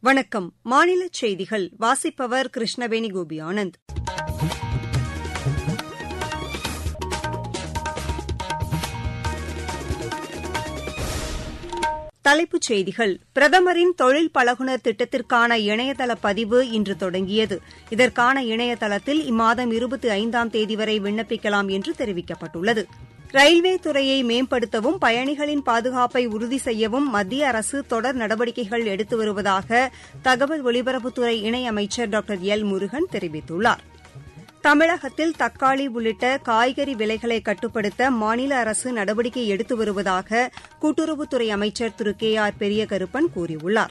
வணக்கம் மாநிலச் செய்திகள் வாசிப்பவர் கிருஷ்ணவேணி கோபி ஆனந்த் தலைப்புச் செய்திகள் பிரதமரின் தொழில் பழகுனர் திட்டத்திற்கான இணையதள பதிவு இன்று தொடங்கியது இதற்கான இணையதளத்தில் இம்மாதம் இருபத்தி ஐந்தாம் தேதி வரை விண்ணப்பிக்கலாம் என்று தெரிவிக்கப்பட்டுள்ளது ரயில்வே துறையை மேம்படுத்தவும் பயணிகளின் பாதுகாப்பை உறுதி செய்யவும் மத்திய அரசு தொடர் நடவடிக்கைகள் எடுத்து வருவதாக தகவல் ஒலிபரப்புத்துறை இணையமைச்சர் டாக்டர் எல் முருகன் தெரிவித்துள்ளார் தமிழகத்தில் தக்காளி உள்ளிட்ட காய்கறி விலைகளை கட்டுப்படுத்த மாநில அரசு நடவடிக்கை எடுத்து வருவதாக கூட்டுறவுத்துறை அமைச்சர் திரு கே ஆர் பெரியகருப்பன் கூறியுள்ளார்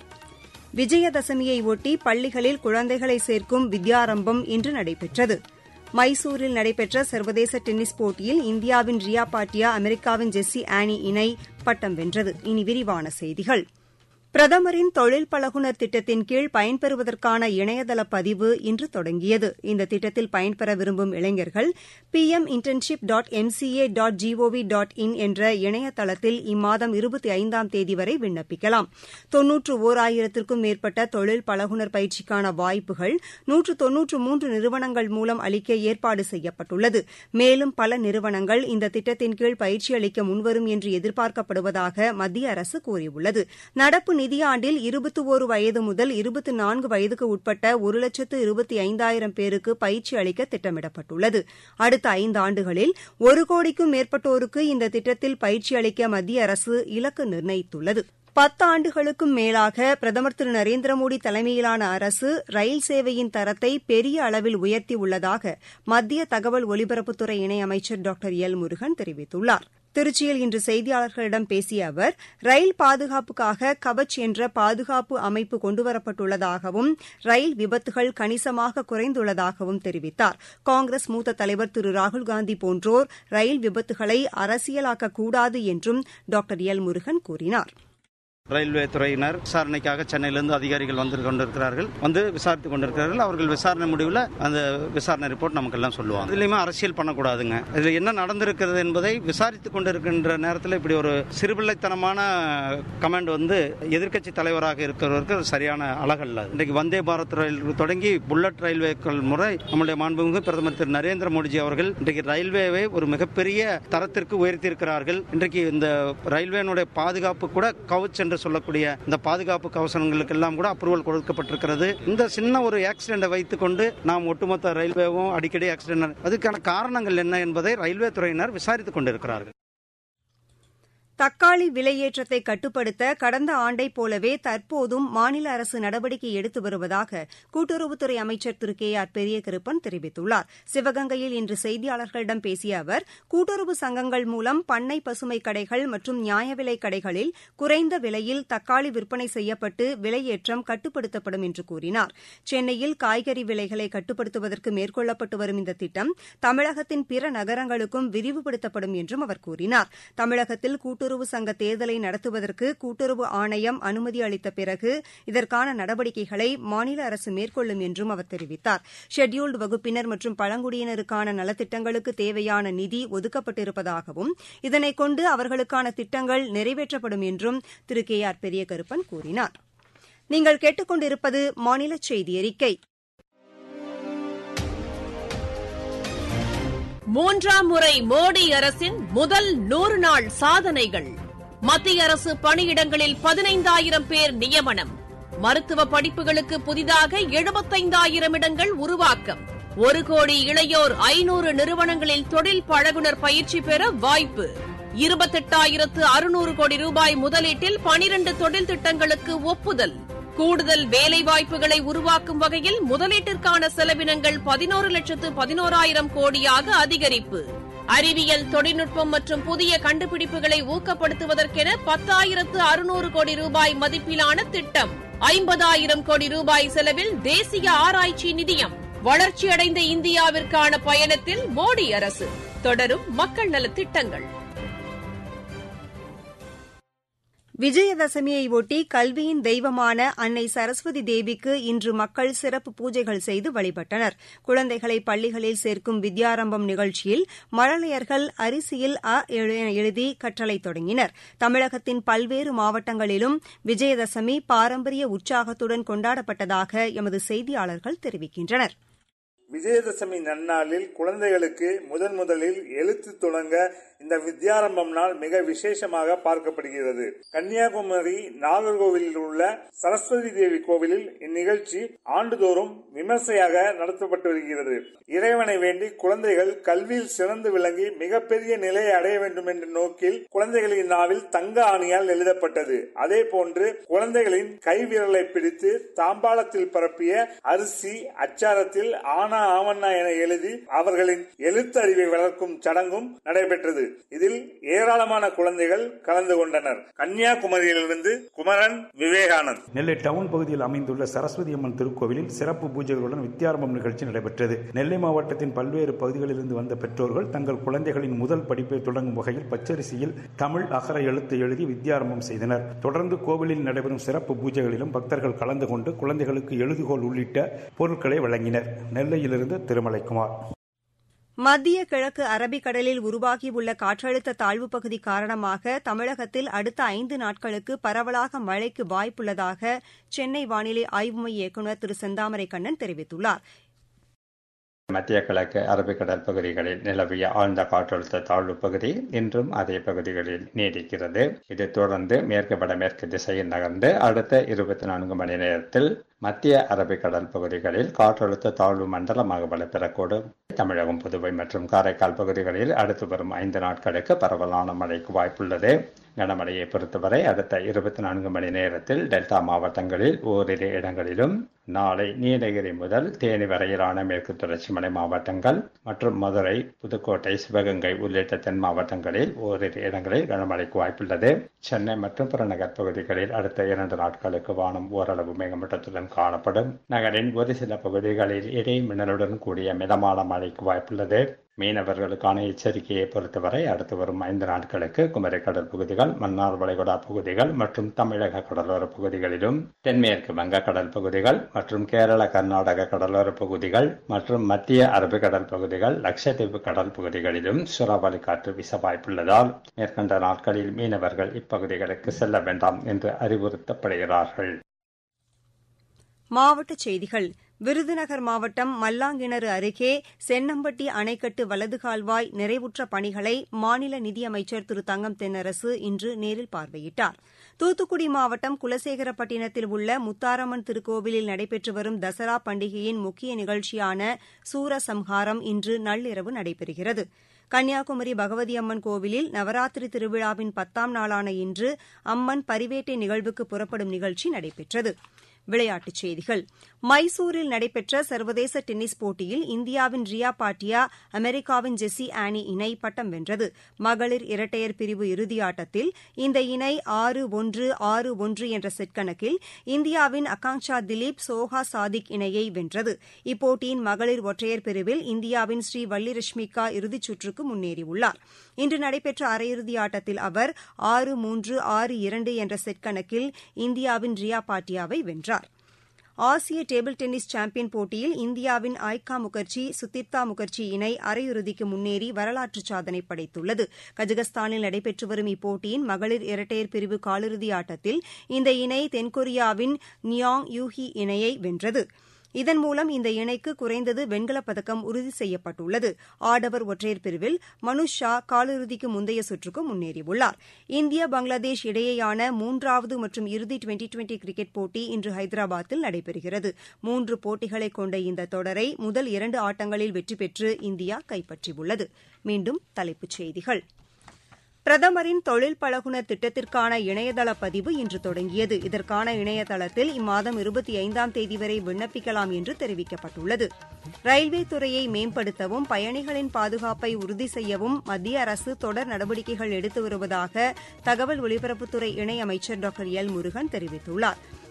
விஜயதசமியை ஒட்டி பள்ளிகளில் குழந்தைகளை சேர்க்கும் வித்யாரம்பம் இன்று நடைபெற்றது மைசூரில் நடைபெற்ற சர்வதேச டென்னிஸ் போட்டியில் இந்தியாவின் ரியா பாட்டியா அமெரிக்காவின் ஜெஸ்ஸி ஆனி இணை பட்டம் வென்றது இனி விரிவான செய்திகள் பிரதமரின் தொழில் பழகுனர் திட்டத்தின் கீழ் பயன்பெறுவதற்கான இணையதள பதிவு இன்று தொடங்கியது இந்த திட்டத்தில் பயன்பெற விரும்பும் இளைஞர்கள் P M internship dot MCA dot gov dot in என்ற இணையதளத்தில் இம்மாதம் இருபத்தி ஐந்தாம் தேதி வரை விண்ணப்பிக்கலாம் தொன்னூற்று ஓர் ஆயிரத்திற்கும் மேற்பட்ட தொழில் பழகுனர் பயிற்சிக்கான வாய்ப்புகள் நூற்று தொன்னூற்று மூன்று நிறுவனங்கள் மூலம் அளிக்க ஏற்பாடு செய்யப்பட்டுள்ளது மேலும் பல நிறுவனங்கள் இந்த திட்டத்தின் கீழ் பயிற்சி அளிக்க முன்வரும் என்று எதிர்பார்க்கப்படுவதாக மத்திய அரசு கூறியுள்ளது நடப்பு நிதியாண்டில் இருபத்தி ஒரு வயது முதல் இருபத்தி நான்கு வயதுக்கு உட்பட்ட ஒரு லட்சத்து இருபத்தி ஐந்தாயிரம் பேருக்கு பயிற்சி அளிக்க திட்டமிடப்பட்டுள்ளது அடுத்த ஐந்தாண்டுகளில் ஒரு கோடிக்கும் மேற்பட்டோருக்கு இந்த திட்டத்தில் பயிற்சி அளிக்க மத்திய அரசு இலக்கு நிர்ணயித்துள்ளது பத்தாண்டுகளுக்கும் மேலாக பிரதமர் திரு நரேந்திர மோடி தலைமையிலான அரசு ரயில் சேவையின் தரத்தை பெரிய அளவில் உயர்த்தியுள்ளதாக மத்திய தகவல் ஒலிபரப்புத்துறை இணையமைச்சர் டாக்டர் எல் முருகன் தெரிவித்துள்ளார் திருச்சியில் இன்று செய்தியாளர்களிடம் பேசிய அவர் ரயில் பாதுகாப்புக்காக கவச் என்ற பாதுகாப்பு அமைப்பு கொண்டுவரப்பட்டுள்ளதாகவும் ரயில் விபத்துகள் கணிசமாக குறைந்துள்ளதாகவும் தெரிவித்தார் காங்கிரஸ் மூத்த தலைவர் திரு ராகுல்காந்தி போன்றோர் ரயில் விபத்துகளை அரசியலாக்கக்கூடாது என்றும் டாக்டர் எல் முருகன் கூறினார் ரயில்வே துறையினர் விசாரணைக்காக சென்னையிலிருந்து அதிகாரிகள் வந்து கொண்டிருக்கிறார்கள் வந்து விசாரித்துக் கொண்டிருக்கிறார்கள் அவர்கள் விசாரணை முடிவில் அந்த விசாரணை ரிப்போர்ட் நமக்கு எல்லாம் சொல்லுவாங்க இதுலயுமே அரசியல் பண்ணக்கூடாதுங்க இதுல என்ன நடந்திருக்கிறது என்பதை விசாரித்துக் கொண்டிருக்கின்ற நேரத்தில் இப்படி ஒரு சிறுபிள்ளைத்தனமான கமாண்ட் வந்து எதிர்க்கட்சி தலைவராக இருக்கிறவருக்கு அது சரியான அழகல்ல இன்றைக்கு வந்தே பாரத் ரயில் தொடங்கி புல்லட் ரயில்வேக்கள் முறை நம்முடைய மாண்புமிகு பிரதமர் திரு நரேந்திர மோடிஜி அவர்கள் இன்றைக்கு ரயில்வேவை ஒரு மிகப்பெரிய தரத்திற்கு உயர்த்தியிருக்கிறார்கள் இன்றைக்கு இந்த ரயில்வேனுடைய பாதுகாப்பு கூட கவுச் என்று சொல்லக்கூடிய இந்த பாதுகாப்பு கவசங்களுக்கு எல்லாம் கூட அப்ரூவல் கொடுக்கப்பட்டிருக்கிறது இந்த சின்ன ஒரு ஆக்சிடென்ட்டை வைத்துக்கொண்டு நாம் ஒட்டுமொத்த ரயில்வேவும் அடிக்கடி ஆக்சிடென்ட் அதுக்கான காரணங்கள் என்ன என்பதை ரயில்வே துறையினர் விசாரித்துக் கொண்டிருக்கிறார்கள் தக்காளி விலையேற்றத்தை கட்டுப்படுத்த கடந்த ஆண்டைப் போலவே தற்போதும் மாநில அரசு நடவடிக்கை எடுத்து வருவதாக கூட்டுறவுத்துறை அமைச்சர் திரு கே ஆர் பெரியகருப்பன் தெரிவித்துள்ளார் சிவகங்கையில் இன்று செய்தியாளர்களிடம் பேசிய அவர் கூட்டுறவு சங்கங்கள் மூலம் பண்ணை பசுமை கடைகள் மற்றும் நியாய விலை கடைகளில் குறைந்த விலையில் தக்காளி விற்பனை செய்யப்பட்டு விலையேற்றம் கட்டுப்படுத்தப்படும் என்று கூறினார் சென்னையில் காய்கறி விலைகளை கட்டுப்படுத்துவதற்கு மேற்கொள்ளப்பட்டு வரும் இந்த திட்டம் தமிழகத்தின் பிற நகரங்களுக்கும் விரிவுபடுத்தப்படும் என்றும் அவர் கூறினார் தமிழகத்தில் கூட்டு கூட்டுறவு சங்க தேர்தலை நடத்துவதற்கு கூட்டுறவு ஆணையம் அனுமதி அளித்த பிறகு இதற்கான நடவடிக்கைகளை மாநில அரசு மேற்கொள்ளும் என்றும் அவர் தெரிவித்தார் ஷெட்யூல்டு வகுப்பினர் மற்றும் பழங்குடியினருக்கான நலத்திட்டங்களுக்கு தேவையான நிதி ஒதுக்கப்பட்டிருப்பதாகவும் இதனைக் கொண்டு அவர்களுக்கான திட்டங்கள் நிறைவேற்றப்படும் என்றும் திரு கே ஆர் பெரியகருப்பன் கூறினார் நீங்கள் கேட்டுக்கொண்டிருப்பது மாநில செய்தி அறிக்கை மூன்றாம் முறை மோடி அரசின் முதல் நூறு நாள் சாதனைகள் மத்திய அரசு பணியிடங்களில் பதினைந்தாயிரம் பேர் நியமனம் மருத்துவ படிப்புகளுக்கு புதிதாக எழுபத்தைந்தாயிரம் இடங்கள் உருவாக்கம் ஒரு கோடி இளையோர் ஐநூறு நிறுவனங்களில் தொழில் பழகுனர் பயிற்சி பெற வாய்ப்பு இருபத்தெட்டாயிரத்து அறுநூறு கோடி ரூபாய் முதலீட்டில் பனிரண்டு தொழில் திட்டங்களுக்கு ஒப்புதல் கூடுதல் வேலைவாய்ப்புகளை உருவாக்கும் வகையில் முதலீட்டிற்கான செலவினங்கள் பதினோரு லட்சத்து பதினோராயிரம் கோடியாக அதிகரிப்பு அறிவியல் தொழில்நுட்பம் மற்றும் புதிய கண்டுபிடிப்புகளை ஊக்கப்படுத்துவதற்கென பத்தாயிரத்து அறுநூறு கோடி ரூபாய் மதிப்பிலான திட்டம் ஐம்பதாயிரம் கோடி ரூபாய் செலவில் தேசிய ஆராய்ச்சி நிதியம் வளர்ச்சியடைந்த இந்தியாவிற்கான பயணத்தில் மோடி அரசு தொடரும் மக்கள் நலத் திட்டங்கள் விஜயதசமியை ஒட்டி கல்வியின் தெய்வமான அன்னை சரஸ்வதி தேவிக்கு இன்று மக்கள் சிறப்பு பூஜைகள் செய்து வழிபட்டனர் குழந்தைகளை பள்ளிகளில் சேர்க்கும் வித்யாரம்பம் நிகழ்ச்சியில் மழலையர்கள் அரிசியில் அ எழுதி கற்றலை தொடங்கினர் தமிழகத்தின் பல்வேறு மாவட்டங்களிலும் விஜயதசமி பாரம்பரிய உற்சாகத்துடன் கொண்டாடப்பட்டதாக எமது செய்தியாளர்கள் தெரிவிக்கின்றனர் விஜயதசமி நன்னாளில் குழந்தைகளுக்கு முதன் முதலில் எழுத்து தொடங்க இந்த வித்யாரம்பம் நாள் மிக விசேஷமாக பார்க்கப்படுகிறது கன்னியாகுமரி நாகர்கோவிலில் உள்ள சரஸ்வதி தேவி கோவிலில் இந்நிகழ்ச்சி ஆண்டுதோறும் விமர்சையாக நடத்தப்பட்டு வருகிறது இறைவனை வேண்டி குழந்தைகள் கல்வியில் சிறந்து விளங்கி மிகப்பெரிய நிலையை அடைய வேண்டும் என்ற நோக்கில் குழந்தைகளின் நாவில் தங்க ஆணியால் எழுதப்பட்டது அதே போன்று குழந்தைகளின் கைவிரலை பிடித்து தாம்பாளத்தில் பரப்பிய அரிசி அச்சாரத்தில் ஆனா ஆவண்ணா என எழுதி அவர்களின் எழுத்தறிவை வளர்க்கும் சடங்கும் நடைபெற்றது இதில் ஏராளமான குழந்தைகள் கலந்து கொண்டனர் கன்னியாகுமரியிலிருந்து குமரன் விவேகானந்த் நெல்லை டவுன் பகுதியில் அமைந்துள்ள சரஸ்வதி அம்மன் திருக்கோவிலில் சிறப்பு பூஜைகளுடன் வித்யாரம்பம் நிகழ்ச்சி நடைபெற்றது நெல்லை மாவட்டத்தின் பல்வேறு பகுதிகளிலிருந்து வந்த பெற்றோர்கள் தங்கள் குழந்தைகளின் முதல் படிப்பை தொடங்கும் வகையில் பச்சரிசியில் தமிழ் அகர எழுத்து எழுதி வித்யாரம்பம் செய்தனர் தொடர்ந்து கோவிலில் நடைபெறும் சிறப்பு பூஜைகளிலும் பக்தர்கள் கலந்து கொண்டு குழந்தைகளுக்கு எழுதுகோல் உள்ளிட்ட பொருட்களை வழங்கினர் நெல்லையிலிருந்து திருமலைக்குமார் மத்திய கிழக்கு அரபிக்கடலில் உருவாகியுள்ள காற்றழுத்த தாழ்வுப் பகுதி காரணமாக தமிழகத்தில் அடுத்த ஐந்து நாட்களுக்கு பரவலாக மழைக்கு வாய்ப்புள்ளதாக சென்னை வானிலை ஆய்வு மைய இயக்குநர் திரு செந்தாமரை கண்ணன் தெரிவித்துள்ளார் மத்திய கிழக்கு அரபிக்கடல் பகுதிகளில் நிலவிய ஆழ்ந்த காற்றழுத்த தாழ்வு பகுதி இன்றும் அதே பகுதிகளில் நீடிக்கிறது இது தொடர்ந்து மேற்கு வடமேற்கு திசையில் நகர்ந்து அடுத்த இருபத்தி நான்கு மணி நேரத்தில் மத்திய அரபிக்கடல் பகுதிகளில் காற்றழுத்த தாழ்வு மண்டலமாக வலுப்பெறக்கூடும் தமிழகம் புதுவை மற்றும் காரைக்கால் பகுதிகளில் அடுத்து வரும் ஐந்து நாட்களுக்கு பரவலான மழைக்கு வாய்ப்புள்ளது கனமழையை பொறுத்தவரை அடுத்த இருபத்தி நான்கு மணி நேரத்தில் டெல்டா மாவட்டங்களில் ஓரிரு இடங்களிலும் நாளை நீலகிரி முதல் தேனி வரையிலான மேற்கு தொடர்ச்சி மலை மாவட்டங்கள் மற்றும் மதுரை புதுக்கோட்டை சிவகங்கை உள்ளிட்ட தென் மாவட்டங்களில் ஓரிரு இடங்களில் கனமழைக்கு வாய்ப்புள்ளது சென்னை மற்றும் புறநகர் பகுதிகளில் அடுத்த இரண்டு நாட்களுக்கு வானம் ஓரளவு மேகமூட்டத்துடன் காணப்படும் நகரின் ஒரு சில பகுதிகளில் இடி மின்னலுடன் கூடிய மிதமான மழைக்கு வாய்ப்புள்ளது மீனவர்களுக்கான எச்சரிக்கையை பொறுத்தவரை அடுத்து வரும் ஐந்து நாட்களுக்கு குமரி கடல் பகுதிகள் மன்னார் வளைகுடா பகுதிகள் மற்றும் தமிழக கடலோர பகுதிகளிலும் தென்மேற்கு வங்கக்கடல் பகுதிகள் மற்றும் கேரள கர்நாடக கடலோர பகுதிகள் மற்றும் மத்திய அரபிக்கடல் பகுதிகள் லட்சத்தீவு கடல் பகுதிகளிலும் சூறாவளி காற்று வீச வாய்ப்புள்ளதால் மேற்கண்ட நாட்களில் மீனவர்கள் இப்பகுதிகளுக்கு செல்ல வேண்டாம் என்று அறிவுறுத்தப்படுகிறார்கள் மாவட்டச் செய்திகள் விருதுநகர் மாவட்டம் மல்லாங்கிணறு அருகே சென்னம்பட்டி அணைக்கட்டு வலது கால்வாய் நிறைவுற்ற பணிகளை மாநில நிதியமைச்சர் திரு தங்கம் தென்னரசு இன்று நேரில் பார்வையிட்டார் தூத்துக்குடி மாவட்டம் குலசேகரப்பட்டினத்தில் உள்ள முத்தாரம்மன் திருக்கோவிலில் நடைபெற்று வரும் தசரா பண்டிகையின் முக்கிய நிகழ்ச்சியான சூரசம்ஹாரம் இன்று நள்ளிரவு நடைபெறுகிறது கன்னியாகுமரி பகவதி அம்மன் கோவிலில் நவராத்திரி திருவிழாவின் பத்தாம் நாளான இன்று அம்மன் பரிவேட்டை நிகழ்வுக்கு புறப்படும் நிகழ்ச்சி நடைபெற்றது விளையாட்டுச் செய்திகள் மைசூரில் நடைபெற்ற சர்வதேச டென்னிஸ் போட்டியில் இந்தியாவின் ரியா பாட்டியா அமெரிக்காவின் ஜெஸ்ஸி ஆனி இணை பட்டம் வென்றது மகளிர் இரட்டையர் பிரிவு இறுதியாட்டத்தில் இந்த இணை ஆறு ஒன்று ஆறு ஒன்று என்ற செட் கணக்கில் இந்தியாவின் அகாங்ஷா திலீப் சோஹா சாதிக் இணையை வென்றது இப்போட்டியின் மகளிர் ஒற்றையர் பிரிவில் இந்தியாவின் ஸ்ரீ வள்ளிரஷ்மிகா இறுதிச் சுற்றுக்கு முன்னேறியுள்ளார் இன்று நடைபெற்ற அரையிறுதி ஆட்டத்தில் அவர் ஆறு மூன்று ஆறு இரண்டு என்ற செட் கணக்கில் இந்தியாவின் ரியா பாட்டியாவை வென்றார் ஆசிய டேபிள் டென்னிஸ் சாம்பியன் போட்டியில் இந்தியாவின் ஆய்கா முகர்ஜி சுதிர்தா முகர்ஜி இணை அரையிறுதிக்கு முன்னேறி வரலாற்று சாதனை படைத்துள்ளது கஜகஸ்தானில் நடைபெற்று வரும் இப்போட்டியின் மகளிர் இரட்டையர் பிரிவு காலிறுதி ஆட்டத்தில் இந்த இணை தென்கொரியாவின் நியாங் யூஹி இணையை வென்றது இதன் மூலம் இந்த இணைக்கு குறைந்தது வெண்கலப் பதக்கம் உறுதி செய்யப்பட்டுள்ளது ஆடவர் ஒற்றையர் பிரிவில் மனுஷ் ஷா காலிறுதிக்கு முந்தைய சுற்றுக்கு முன்னேறியுள்ளார் இந்தியா பங்களாதேஷ் இடையேயான மூன்றாவது மற்றும் இறுதி டுவெண்டி டுவெண்டி கிரிக்கெட் போட்டி இன்று ஹைதராபாத்தில் நடைபெறுகிறது மூன்று போட்டிகளை கொண்ட இந்த தொடரை முதல் இரண்டு ஆட்டங்களில் வெற்றி பெற்று இந்தியா கைப்பற்றியுள்ளது மீண்டும் தலைப்புச் செய்திகள் பிரதமரின் தொழில் பழகுனர் திட்டத்திற்கான இணையதள பதிவு இன்று தொடங்கியது இதற்கான இணையதளத்தில் இம்மாதம் இருபத்தி ஐந்தாம் தேதி வரை விண்ணப்பிக்கலாம் என்று தெரிவிக்கப்பட்டுள்ளது ரயில்வே துறையை மேம்படுத்தவும் பயணிகளின் பாதுகாப்பை உறுதி செய்யவும் மத்திய அரசு தொடர் நடவடிக்கைகள் எடுத்து வருவதாக தகவல் ஒலிபரப்புத்துறை இணையமைச்சர் டாக்டர் எல் முருகன் தெரிவித்துள்ளார்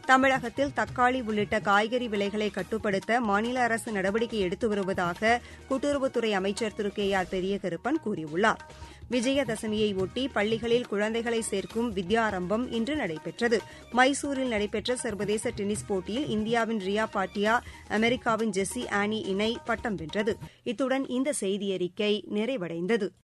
தமிழகத்தில் தக்காளி உள்ளிட்ட காய்கறி விலைகளை கட்டுப்படுத்த மாநில அரசு நடவடிக்கை எடுத்து வருவதாக கூட்டுறவுத்துறை அமைச்சர் திரு கே ஆர் பெரியகருப்பன் கூறியுள்ளார் விஜயதசமியை ஒட்டி பள்ளிகளில் குழந்தைகளை சேர்க்கும் வித்யாரம்பம் இன்று நடைபெற்றது மைசூரில் நடைபெற்ற சர்வதேச டென்னிஸ் போட்டியில் இந்தியாவின் ரியா பாட்டியா அமெரிக்காவின் ஜெஸ்ஸி ஆனி இணை பட்டம் வென்றது இத்துடன் இந்த செய்தியறிக்கை நிறைவடைந்தது